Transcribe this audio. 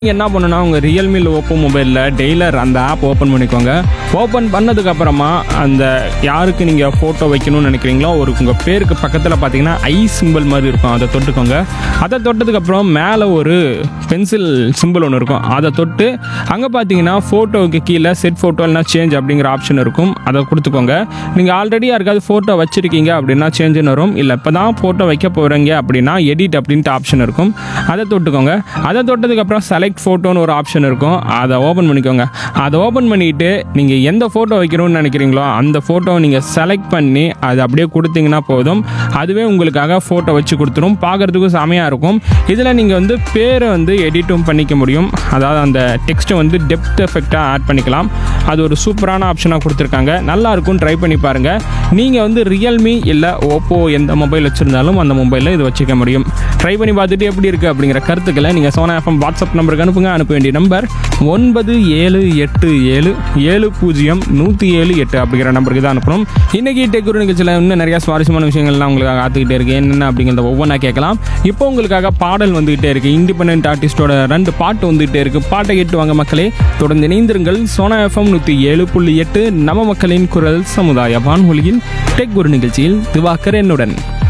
நீங்கள் என்ன பண்ணணும்னா உங்கள் ரியல்மியில் ஓப்போ மொபைலில் டெய்லர் அந்த ஆப் ஓப்பன் பண்ணிக்கோங்க ஓப்பன் பண்ணதுக்கப்புறமா அந்த யாருக்கு நீங்கள் ஃபோட்டோ வைக்கணும்னு நினைக்கிறீங்களோ ஒரு உங்கள் பேருக்கு பக்கத்தில் பார்த்தீங்கன்னா ஐ சிம்பிள் மாதிரி இருக்கும் அதை தொட்டுக்கோங்க அதை தொட்டதுக்கப்புறம் மேலே ஒரு பென்சில் சிம்பிள் ஒன்று இருக்கும் அதை தொட்டு அங்கே பார்த்தீங்கன்னா ஃபோட்டோவுக்கு கீழே செட் ஃபோட்டோ இல்லைனா சேஞ்ச் அப்படிங்கிற ஆப்ஷன் இருக்கும் அதை கொடுத்துக்கோங்க நீங்கள் ஆல்ரெடி யாருக்காவது ஃபோட்டோ வச்சுருக்கீங்க அப்படின்னா சேஞ்சுன்னு வரும் இல்லை இப்போ தான் ஃபோட்டோ வைக்க போகிறீங்க அப்படின்னா எடிட் அப்படின்ட்டு ஆப்ஷன் இருக்கும் அதை தொட்டுக்கோங்க அதை தொட்டதுக்கப்புறம் செலக்ட் ஃபோட்டோன்னு ஒரு ஆப்ஷன் இருக்கும் அதை ஓப்பன் பண்ணிக்கோங்க அதை ஓப்பன் பண்ணிவிட்டு நீங்கள் எந்த ஃபோட்டோ வைக்கணும்னு நினைக்கிறீங்களோ அந்த ஃபோட்டோவை நீங்கள் செலக்ட் பண்ணி அதை அப்படியே கொடுத்தீங்கன்னா போதும் அதுவே உங்களுக்காக ஃபோட்டோ வச்சு கொடுத்துரும் பார்க்குறதுக்கும் செமையாக இருக்கும் இதில் நீங்கள் வந்து பேரை வந்து எடிட்டும் பண்ணிக்க முடியும் அதாவது அந்த டெக்ஸ்ட்டை வந்து டெப்த் எஃபெக்டாக ஆட் பண்ணிக்கலாம் அது ஒரு சூப்பரான ஆப்ஷனாக கொடுத்துருக்காங்க நல்லா இருக்கும் ட்ரை பண்ணி பாருங்கள் நீங்கள் வந்து ரியல்மி இல்லை ஓப்போ எந்த மொபைல் வச்சுருந்தாலும் அந்த மொபைலில் இது வச்சுக்க முடியும் ட்ரை பண்ணி பார்த்துட்டு எப்படி இருக்குது அப்படிங்கிற கருத்துக்களை நீங்கள் சோனா எஃப்எம் வாட்ஸ்அப் நம்பருக்கு அனுப்புங்க அனுப்ப வேண்டிய நம்பர் ஒன்பது ஏழு எட்டு ஏழு ஏழு பூஜ்ஜியம் நூற்றி ஏழு எட்டு அப்படிங்கிற நம்பருக்கு தான் அனுப்பணும் இன்றைக்கி டெக்குரு நிகழ்ச்சியில் இன்னும் நிறையா சுவாரஸ்யமான விஷயங்கள்லாம் உங்களுக்காக காத்துக்கிட்டே இருக்கு என்னென்ன அப்படிங்கிறத ஒவ்வொன்றா கேட்கலாம் இப்போ உங்களுக்காக பாடல் வந்துகிட்டே இருக்குது இண்டிபெண்ட் ஆர்டிஸ்டோட ரெண்டு பாட்டு வந்துகிட்டே இருக்குது பாட்டை கேட்டு வாங்க மக்களே தொடர்ந்து இணைந்திருங்கள் சோனா எஃப்எம் நூற்றி ஏழு புள்ளி எட்டு நம்ம மக்களின் குரல் சமுதாய வானொலியில் டெக் குரு நிகழ்ச்சியில் திவாகர் என்னுடன்